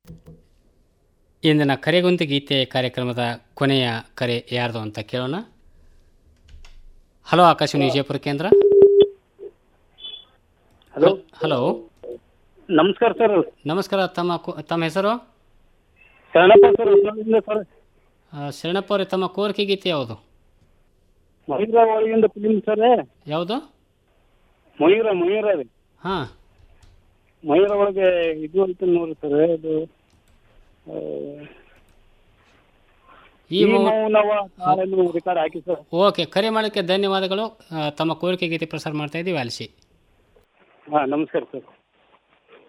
ಇಂದಿನ ಕರೆಗೊಂದು ಗೀತೆ ಕಾರ್ಯಕ್ರಮದ ಕೊನೆಯ ಕರೆ ಯಾರ್ದು ಅಂತ ಕೇಳೋಣ ಹಲೋ ಆಕಾಶವಾಣಿ ವಿಜಯಪುರ ಕೇಂದ್ರ ಹಲೋ ಹಲೋ ನಮಸ್ಕಾರ ಸರ್ ನಮಸ್ಕಾರ ತಮ್ಮ ಕೋ- ತಮ್ಮ ಹೆಸರು ಶರಣಪ್ಪ ಸರ್ ಹೊಸಳ್ಳಿಯಿಂದ ಸರ್ ಆ, ಶರಣಪ್ಪ ಅವರೇ ತಮ್ಮ ಕೋರಿಕೆ ಗೀತೆ ಯಾವುದು ಮಯೂರ ಒಳಗಿಂದ ಫಿಲಿಮ್ ಸರ್ ಯಾವುದು ಮಯೂರ ಮಯೂರ ರೀ ಹಾಂ ಮಯೂರ ಒಳಗೆ ಇದು ಅಂತ ನೋಡ್ರಿ ಸರ್ ಅದು ಆ, ಈ ಈ ಮೌ- ಮೌನವ ತಾಳೆಂದು ರೆಕಾರ್ಡ್ ಹಾಕಿ ಸರ್ ಓಕೆ ಕರೆ ಮಾಡೋಕ್ಕೆ ಧನ್ಯವಾದಗಳು ಆ, ತಮ್ಮ ಕೋರಿಕೆ ಗೀತೆ ಪ್ರಸಾರ ಮಾಡ್ತಾ ಇದ್ದೀವಿ ಆಲಿಸಿ ಹಾಂ ನಮಸ್ಕಾರ ಸರ್